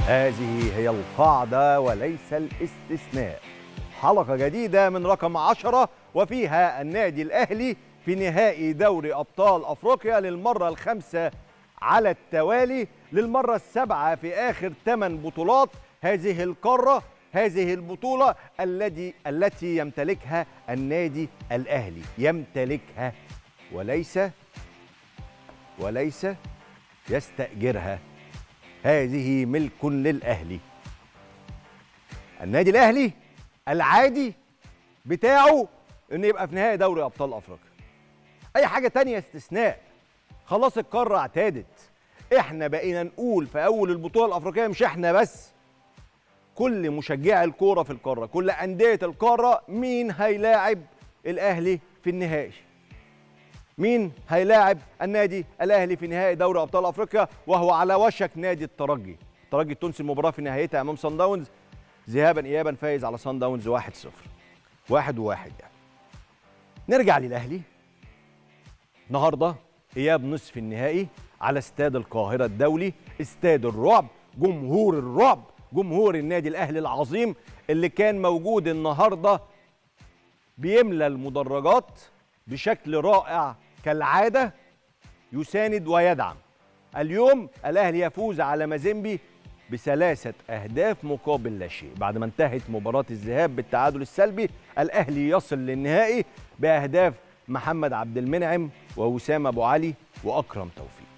هذه هي القاعدة وليس الاستثناء حلقة جديدة من رقم عشرة وفيها النادي الأهلي في نهائي دوري أبطال أفريقيا للمرة الخامسة على التوالي للمرة السابعة في آخر ثمان بطولات هذه القارة هذه البطولة الذي التي يمتلكها النادي الأهلي يمتلكها وليس وليس يستأجرها هذه ملك للأهلي النادي الأهلي العادي بتاعه إنه يبقى في نهائي دوري أبطال أفريقيا أي حاجة تانية استثناء خلاص القارة اعتادت احنا بقينا نقول في أول البطولة الأفريقية مش احنا بس كل مشجعي الكورة في القارة كل أندية القارة مين هيلاعب الأهلي في النهائي مين هيلاعب النادي الاهلي في نهائي دوري ابطال افريقيا وهو على وشك نادي الترجي الترجي التونسي المباراه في نهايتها امام صن داونز ذهابا ايابا فايز على صن داونز 1-0 واحد وواحد يعني نرجع للاهلي النهارده اياب نصف النهائي على استاد القاهره الدولي استاد الرعب جمهور الرعب جمهور النادي الاهلي العظيم اللي كان موجود النهارده بيملى المدرجات بشكل رائع كالعادة يساند ويدعم اليوم الأهلي يفوز على مازيمبي بثلاثة أهداف مقابل لا شيء بعد ما انتهت مباراة الذهاب بالتعادل السلبي الأهلي يصل للنهائي بأهداف محمد عبد المنعم ووسام أبو علي وأكرم توفيق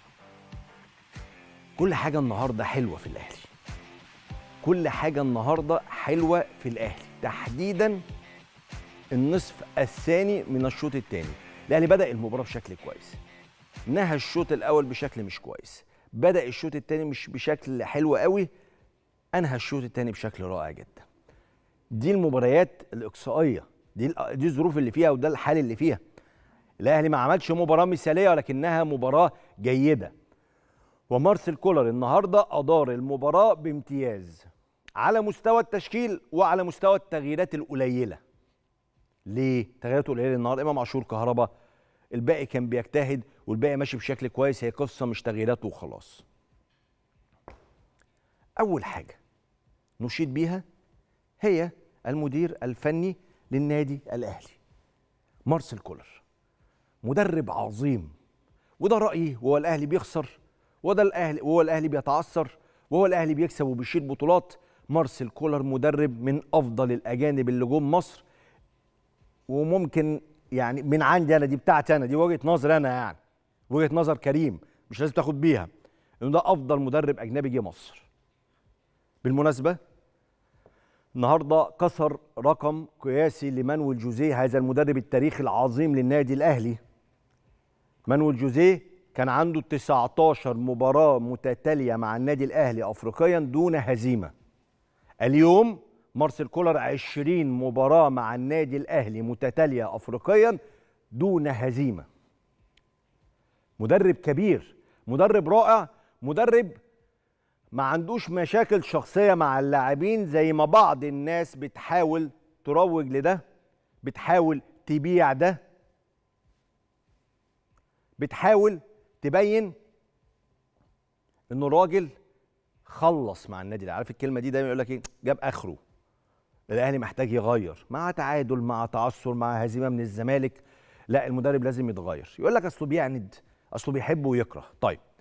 كل حاجة النهاردة حلوة في الأهلي كل حاجة النهاردة حلوة في الأهلي تحديداً النصف الثاني من الشوط الثاني الاهلي بدا المباراه بشكل كويس نهى الشوط الاول بشكل مش كويس بدا الشوط الثاني مش بشكل حلو قوي انهى الشوط الثاني بشكل رائع جدا دي المباريات الاقصائيه دي دي الظروف اللي فيها وده الحال اللي فيها الاهلي ما عملش مباراه مثاليه ولكنها مباراه جيده ومارسيل كولر النهارده ادار المباراه بامتياز على مستوى التشكيل وعلى مستوى التغييرات القليله ليه؟ تغييراته قليله النهارده امام عاشور كهربا الباقي كان بيجتهد والباقي ماشي بشكل كويس هي قصه مش تغييرات وخلاص. اول حاجه نشيد بيها هي المدير الفني للنادي الاهلي مارسيل كولر مدرب عظيم وده رايي وهو الاهلي بيخسر وده الاهلي وهو الاهلي بيتعثر وهو الاهلي بيكسب وبيشيل بطولات مارسيل كولر مدرب من افضل الاجانب اللي جم مصر وممكن يعني من عندي انا دي بتاعتي انا دي وجهه نظر انا يعني وجهه نظر كريم مش لازم تاخد بيها انه ده افضل مدرب اجنبي جه مصر بالمناسبه النهارده كسر رقم قياسي لمانويل جوزيه هذا المدرب التاريخي العظيم للنادي الاهلي مانويل جوزيه كان عنده 19 مباراه متتاليه مع النادي الاهلي افريقيا دون هزيمه اليوم مارسيل كولر 20 مباراة مع النادي الأهلي متتالية أفريقيا دون هزيمة مدرب كبير مدرب رائع مدرب ما عندوش مشاكل شخصية مع اللاعبين زي ما بعض الناس بتحاول تروج لده بتحاول تبيع ده بتحاول تبين انه راجل خلص مع النادي عارف الكلمه دي دايما يقول لك ايه جاب اخره الاهلي محتاج يغير مع تعادل مع تعثر مع هزيمه من الزمالك لا المدرب لازم يتغير يقول لك اصله بيعند اصله بيحب ويكره طيب